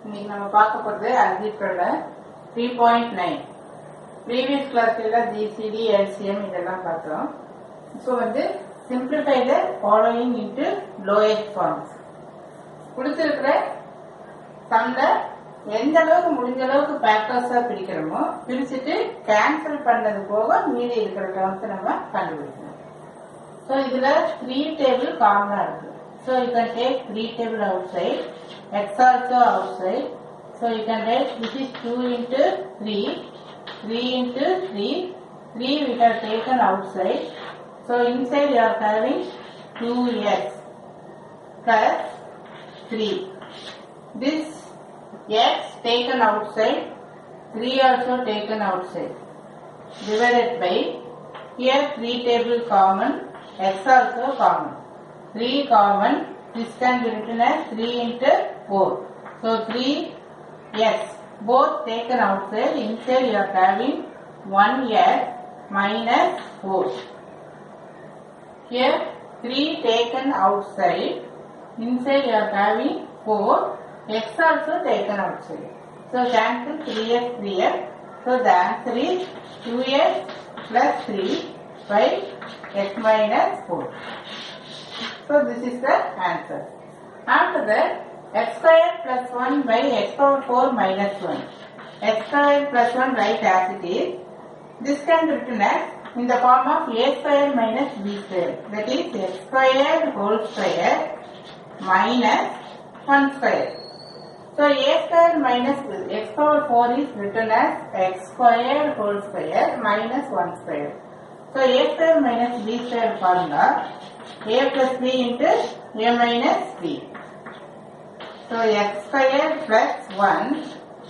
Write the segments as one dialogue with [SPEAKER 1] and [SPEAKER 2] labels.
[SPEAKER 1] இன்னைக்கு நம்ம பார்க்க போறது அல்ஜிப்ரால த்ரீ பாயிண்ட் நைன் ப்ரீவியஸ் கிளாஸ்ல ஜிசிடி எல்சிஎம் இதெல்லாம் பார்த்தோம் இப்போ வந்து simplify the following into lowest forms கொடுத்துருக்கிற சம்ல எந்த அளவுக்கு முடிஞ்ச அளவுக்கு ஃபேக்டர்ஸா பிரிக்கிறோமோ பிரிச்சுட்டு கேன்சல் பண்ணது போக மீதி இருக்கிற டேர்ம்ஸ் நம்ம கண்டுபிடிக்கணும் ஸோ இதுல த்ரீ டேபிள் காமனா இருக்கு so you can take three table outside x also outside so you can take this is two into three three into three three we have taken outside so inside you are having two x plus three this x taken outside 3 also taken outside divided by here 3 table common x also common 3 common this can be written as 3 into 4 so 3 x both taken outside inside you are having 1 x minus 4 here 3 taken outside inside you are having 4 x also taken outside so cancel 3x 3x so the answer is 2x plus 3 by x minus 4 so this is the answer after that x squared plus 1 by x power 4 minus 1 x squared plus 1 write as it is this can be written as in the form of a square minus b square that is x squared whole square minus 1 square so a square minus x power 4 is written as x square whole square minus 1 square. So a square minus b square formula a plus b into a minus b. So x square plus 1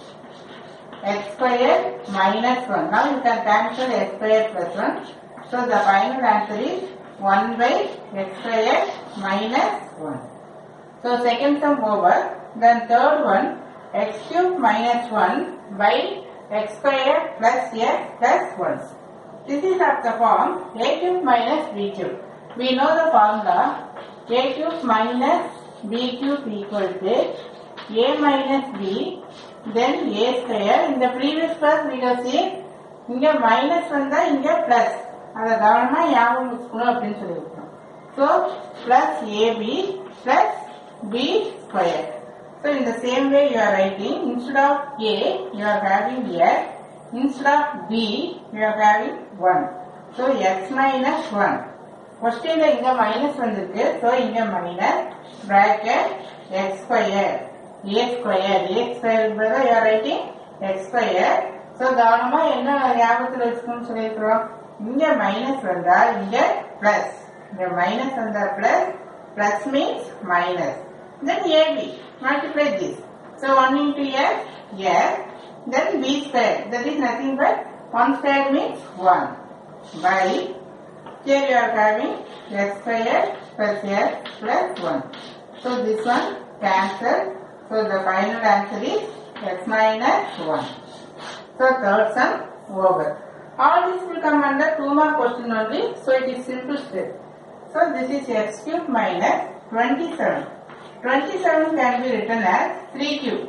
[SPEAKER 1] x square minus 1. Now you can cancel x square plus 1. So the final answer is 1 by x square minus 1. So second sum over. Then third one, x cube minus 1 by x square plus x plus 1. This is of the form a cube minus b cube. We know the formula a cube minus b cube equal to a minus b then a square. In the previous class we have seen இங்க minus வந்தா இங்க plus அதை கவனமா ஞாபகம் வச்சுக்கணும் அப்படின்னு சொல்லியிருக்கோம் so plus AB plus B square So in the same way you are writing instead of A you are having X instead of B you are having 1. So X minus 1. கொஸ்டின்ல இங்க minus வந்திருக்கு so இங்க minus bracket x square A square A square பதிலாக you are writing x square so கவனமா என்ன ஞாபகத்தில் வச்சுக்கணும்னு சொல்லியிருக்கிறோம் இங்க மைனஸ் வந்தா இங்க பிளஸ் இங்க மைனஸ் வந்தா plus plus means minus then AB. Multiply this. So 1 into X, X, then B square. That is nothing but 1 square means 1. By, here you are having X square plus X plus 1. So this one cancel. So the final answer is X minus 1. So third sum over. All this will come under 2 mark question only. So it is simple step. So this is X cube minus 27. 27 can be written as 3 cube.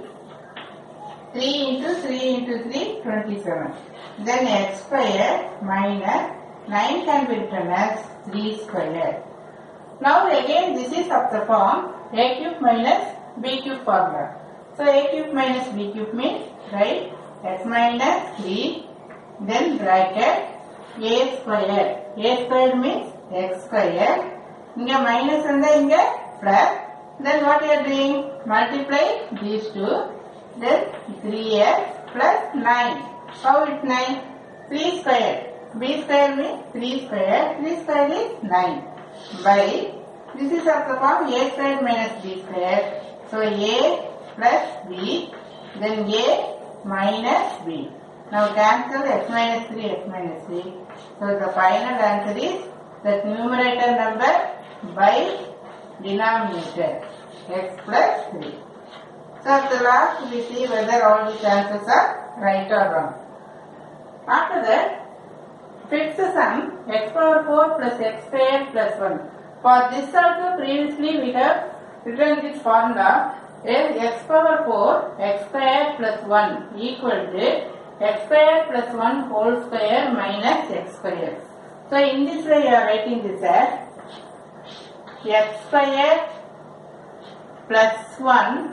[SPEAKER 1] 3 into 3 into 3, 27. Then x square minus 9 can be written as 3 square. Now again this is of the form a cube minus b cube formula. So a cube minus b cube means right x minus 3 then bracket a square. a square means x square. இங்க minus வந்தா இங்க plus then what you are doing? Multiply these two. Then 3x plus 9. How it 9? 3 square. b square means 3 square. 3 square is 9. By, this is of the form a square minus b square. So a plus b, then a minus b. Now cancel x minus 3, x minus 3. So the final answer is that numerator number by denominator x plus 3. So at the last we see whether all these answers are right or wrong. After that, fix the sum x power 4 plus x squared plus 1. For this also previously we have written this formula is x power 4 x square plus 1 equal to x square plus 1 whole square minus x square. So in this way you are writing this as x square plus 1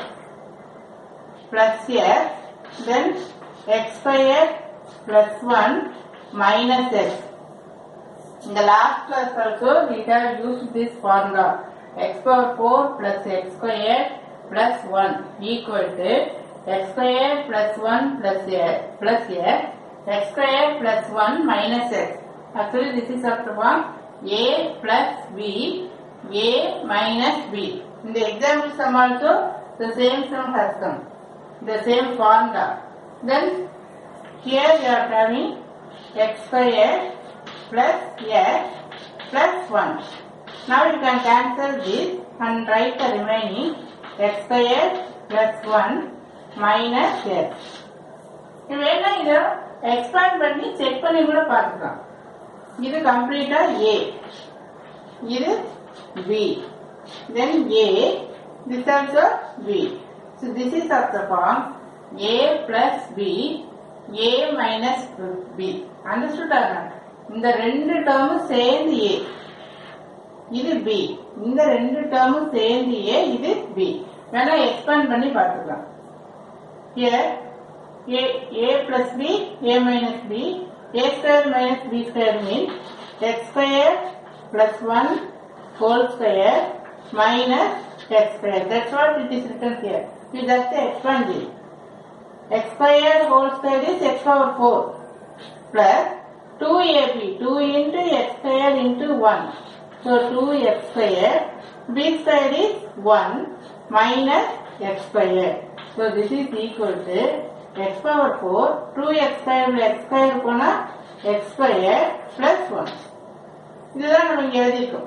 [SPEAKER 1] plus x then x square plus 1 minus x. In the last class also we have used this formula x power 4 plus x square plus 1 equal to x square plus 1 plus x plus x x square plus 1 minus x. Actually this is of the form a plus b a minus b. In the example sum also the same sum has come. The same formula. Then here we are having x square plus x plus 1. Now you can cancel this and write the remaining x square plus 1 minus x. இது வேணா இதை expand பண்ணி check பண்ணி கூட பார்த்துக்கலாம் இது கம்ப்ளீட்டா A இது B then A this also B so this is of the form A plus B A minus B understood இந்த ரெண்டு டேர்மும் சேர்ந்து ஏ இது பி இந்த ரெண்டு டேர்மும் சேர்ந்து ஏ இது பி வேணா எக்ஸ்பேண்ட் பண்ணி பார்த்துக்கலாம் here a a plus b a minus b a square minus b square means x square plus 1 whole square minus x square that's what it is written here you just expand it x square whole square is x power 4 plus 2ab 2 into x square into 1 so 2x square b square is 1 minus x square so this is equal to x power 4 2x square உள்ள x square போனா x square plus 1 இதுதான் நம்ம இங்க எழுதியிருக்கோம்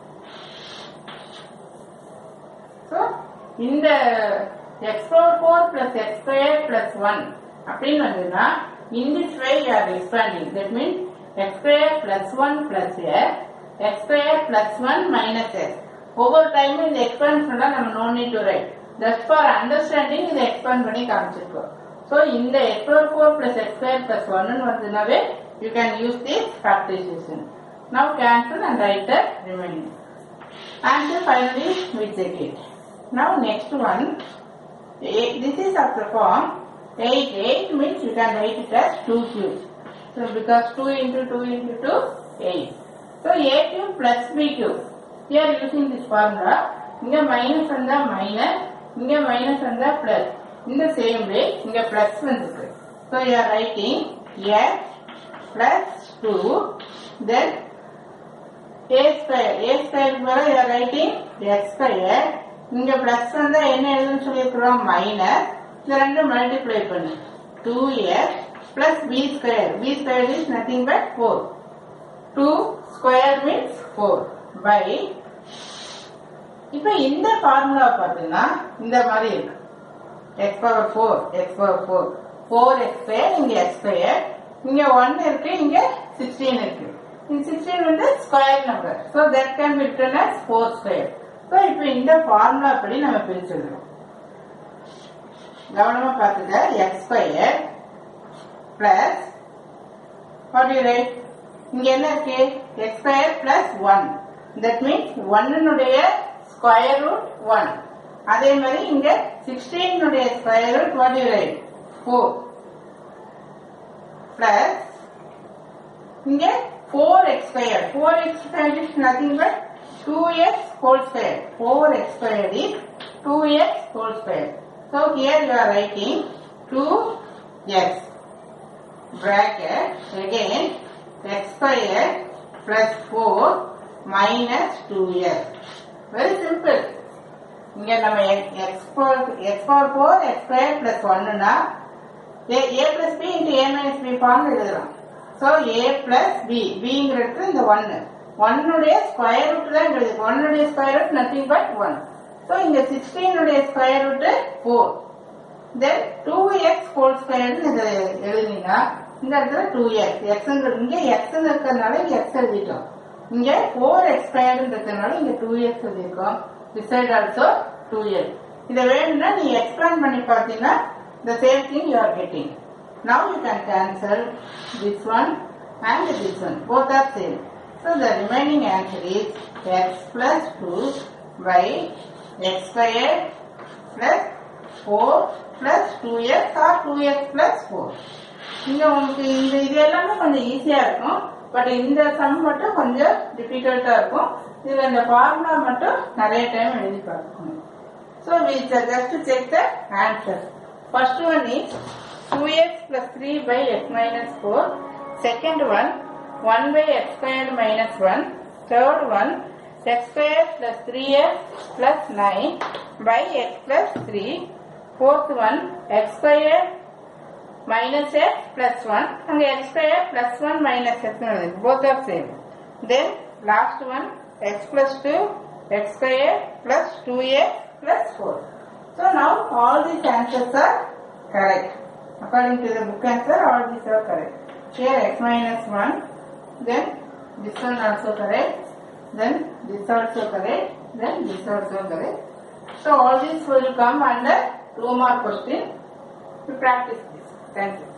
[SPEAKER 1] So, இந்த x power 4 plus x square plus 1 அப்படின்னு வந்ததுன்னா in this way you are expanding that means x square plus 1 plus x x square plus 1 minus x ஒவ்வொரு டைமும் இந்த expand பண்ணா நம்ம no need to write just for understanding இதை expand பண்ணி காமிச்சிருக்கோம் so இந்த x power 4 plus x square plus 1 ன்னு வந்ததுனாவே you can use this factorization now cancel and write the remaining and then finally we check it. Now next one, eh, this is of the form 8, 8 means you can write it as 2 cubes. So because 2 into 2 into 2, 8. So a cube plus b cube. Here using this formula, இங்க minus வந்தா minus, இங்க minus வந்தா plus. In the same way, இங்க plus வந்திருக்கு. So you are writing x plus 2, then a square a square வர you are writing x square இங்க plus வந்தா என்ன எழுதுன்னு சொல்லியிருக்கிறோம் மைனஸ் இந்த ரெண்டு மல்டிப்ளை பண்ணு two x plus B square B square is nothing but four two square means four by இப்ப இந்த ஃபார்முலா பார்த்தீங்கன்னா இந்த மாதிரி இருக்கு x power four x power four four x square இங்க எக்ஸ் ஸ்கொயர் இங்க ஒன் இருக்கு இங்க சிக்ஸ்டீன் இருக்கு இந்த சிக்ஸ்டீன் வந்து square number so that can be written as four square so இப்போ இந்த ஃபார்முலா படி நம்ம பிரிச்சுடுறோம் கவனமா பார்த்துக்க x square plus what you write இங்க என்ன இருக்கு x square plus one that means ஒன்னுடைய ஸ்கொயர் ரூட் ஒன் அதே மாதிரி இங்க சிக்ஸ்டீனுடைய square root what you write four plus இங்க 4x square. 4x square is nothing but 2x whole square. 4x square is 2x whole square. So here you are writing 2x bracket again x square plus 4 minus 2x. Very simple. இங்க நம்ம x power x power 4 x square plus 1 னா a a plus b into a minus b form எழுதலாம் so A plus B பிங்கிறது இந்த ஒன்னு ஒன்னுடைய square root தான் இங்க இருக்கு ஒன்னுடைய square root nothing but one so இங்க சிக்ஸ்டீனுடைய square root four then two x whole ஸ்கொயர்னு இதை எழுதினீங்கன்னா இந்த இடத்துல டூ எக்ஸ் எக்ஸ்ங்கிறது இங்க எக்ஸ் இருக்கிறதுனால இங்க எக்ஸ் எழுதிட்டோம் இங்க ஃபோர் எக்ஸ் ஸ்கொயர்ன்றதுனால இங்க டூ எக்ஸ் எழுதியிருக்கோம் this side also two x இதை வேணும்னா நீ எக்ஸ்பிளைன் பண்ணி பார்த்தீங்கன்னா the same thing you are getting. Now you can cancel this one and this one. Both are same. So the remaining answer is x plus 2 by x squared plus 4 plus 2x or 2x plus 4. இங்க உங்களுக்கு இந்த இது எல்லாமே கொஞ்சம் ஈஸியா இருக்கும் but இந்த some மட்டும் கொஞ்சம் டிஃபிகல்ட்டா இருக்கும் இதுல இந்த ஃபார்முலா மட்டும் நிறைய டைம் எழுதி பார்க்கணும் so we just check the answer first one is two x plus three by x minus four second one one by x squared minus one third one x square plus three x plus nine by x plus three fourth one x square minus x plus 1 and x square plus 1 minus x minus both are same then last one x plus 2 x square plus 2x plus 4 so now all these answers are correct according to the book answer all these are correct here x minus 1 then this one also correct then this also correct then this also correct so all these will come under two mark question to practice this. Thank you.